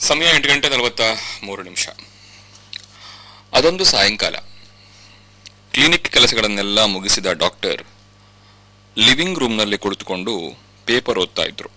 ಸಮಯ ಎಂಟು ಗಂಟೆ ನಲವತ್ತ ಮೂರು ನಿಮಿಷ ಅದೊಂದು ಸಾಯಂಕಾಲ ಕ್ಲಿನಿಕ್ ಕೆಲಸಗಳನ್ನೆಲ್ಲ ಮುಗಿಸಿದ ಡಾಕ್ಟರ್ ಲಿವಿಂಗ್ ರೂಮ್ನಲ್ಲಿ ಕುಳಿತುಕೊಂಡು ಪೇಪರ್ ಓದ್ತಾ ಇದ್ರು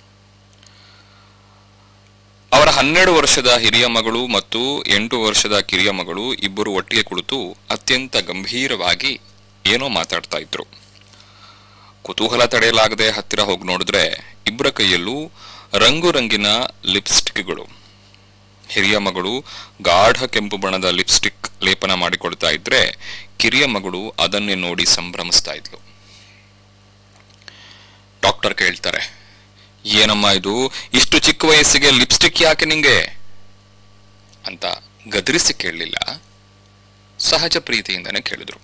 ಅವರ ಹನ್ನೆರಡು ವರ್ಷದ ಹಿರಿಯ ಮಗಳು ಮತ್ತು ಎಂಟು ವರ್ಷದ ಕಿರಿಯ ಮಗಳು ಇಬ್ಬರು ಒಟ್ಟಿಗೆ ಕುಳಿತು ಅತ್ಯಂತ ಗಂಭೀರವಾಗಿ ಏನೋ ಮಾತಾಡ್ತಾ ಇದ್ರು ಕುತೂಹಲ ತಡೆಯಲಾಗದೆ ಹತ್ತಿರ ಹೋಗಿ ನೋಡಿದ್ರೆ ಇಬ್ಬರ ಕೈಯಲ್ಲೂ ರಂಗು ರಂಗಿನ ಲಿಪ್ಸ್ಟಿಕ್ಗಳು ಹಿರಿಯ ಮಗಳು ಗಾಢ ಕೆಂಪು ಬಣ್ಣದ ಲಿಪ್ಸ್ಟಿಕ್ ಲೇಪನ ಮಾಡಿಕೊಳ್ತಾ ಇದ್ರೆ ಕಿರಿಯ ಮಗಳು ಅದನ್ನೇ ನೋಡಿ ಸಂಭ್ರಮಿಸ್ತಾ ಇದ್ಲು ಡಾಕ್ಟರ್ ಕೇಳ್ತಾರೆ ಏನಮ್ಮ ಇದು ಇಷ್ಟು ಚಿಕ್ಕ ವಯಸ್ಸಿಗೆ ಲಿಪ್ಸ್ಟಿಕ್ ಯಾಕೆ ನಿಂಗೆ ಅಂತ ಗದರಿಸಿ ಕೇಳಲಿಲ್ಲ ಸಹಜ ಪ್ರೀತಿಯಿಂದನೇ ಕೇಳಿದ್ರು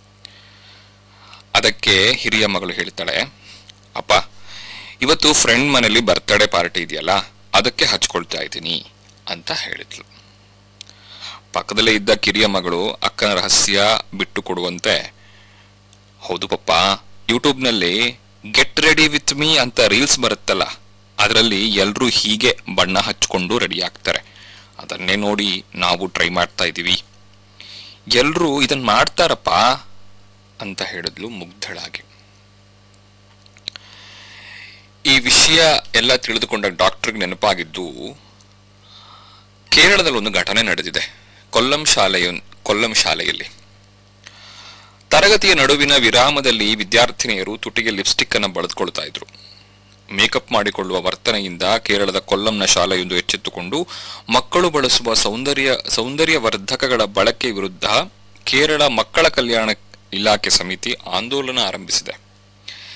ಅದಕ್ಕೆ ಹಿರಿಯ ಮಗಳು ಹೇಳ್ತಾಳೆ ಅಪ್ಪ ಇವತ್ತು ಫ್ರೆಂಡ್ ಮನೇಲಿ ಬರ್ತ್ಡೇ ಪಾರ್ಟಿ ಇದೆಯಲ್ಲ ಅದಕ್ಕೆ ಹಚ್ಕೊಳ್ತಾ ಇದ್ದೀನಿ ಅಂತ ಹೇಳಿದ್ಲು ಪಕ್ಕದಲ್ಲೇ ಇದ್ದ ಕಿರಿಯ ಮಗಳು ಅಕ್ಕನ ರಹಸ್ಯ ಬಿಟ್ಟು ಕೊಡುವಂತೆ ಹೌದು ಪಪ್ಪ ಯೂಟ್ಯೂಬ್ನಲ್ಲಿ ಗೆಟ್ ರೆಡಿ ವಿತ್ ಮೀ ಅಂತ ರೀಲ್ಸ್ ಬರುತ್ತಲ್ಲ ಅದರಲ್ಲಿ ಎಲ್ರೂ ಹೀಗೆ ಬಣ್ಣ ಹಚ್ಕೊಂಡು ರೆಡಿ ಆಗ್ತಾರೆ ಅದನ್ನೇ ನೋಡಿ ನಾವು ಟ್ರೈ ಮಾಡ್ತಾ ಇದ್ದೀವಿ ಎಲ್ರೂ ಇದನ್ ಮಾಡ್ತಾರಪ್ಪ ಅಂತ ಹೇಳಿದ್ಲು ಮುಗ್ಧಳಾಗಿ ಈ ವಿಷಯ ಎಲ್ಲ ತಿಳಿದುಕೊಂಡ ಡಾಕ್ಟರ್ಗೆ ನೆನಪಾಗಿದ್ದು ಕೇರಳದಲ್ಲಿ ಒಂದು ಘಟನೆ ನಡೆದಿದೆ ಕೊಲ್ಲಂ ಶಾಲೆಯ ಕೊಲ್ಲಂ ಶಾಲೆಯಲ್ಲಿ ತರಗತಿಯ ನಡುವಿನ ವಿರಾಮದಲ್ಲಿ ವಿದ್ಯಾರ್ಥಿನಿಯರು ತುಟಿಗೆ ಲಿಪ್ಸ್ಟಿಕ್ ಅನ್ನು ಬಳದ್ಕೊಳ್ತಾ ಇದ್ರು ಮೇಕಪ್ ಮಾಡಿಕೊಳ್ಳುವ ವರ್ತನೆಯಿಂದ ಕೇರಳದ ಕೊಲ್ಲಂನ ಶಾಲೆಯೊಂದು ಎಚ್ಚೆತ್ತುಕೊಂಡು ಮಕ್ಕಳು ಬಳಸುವ ಸೌಂದರ್ಯ ಸೌಂದರ್ಯವರ್ಧಕಗಳ ಬಳಕೆ ವಿರುದ್ಧ ಕೇರಳ ಮಕ್ಕಳ ಕಲ್ಯಾಣ ಇಲಾಖೆ ಸಮಿತಿ ಆಂದೋಲನ ಆರಂಭಿಸಿದೆ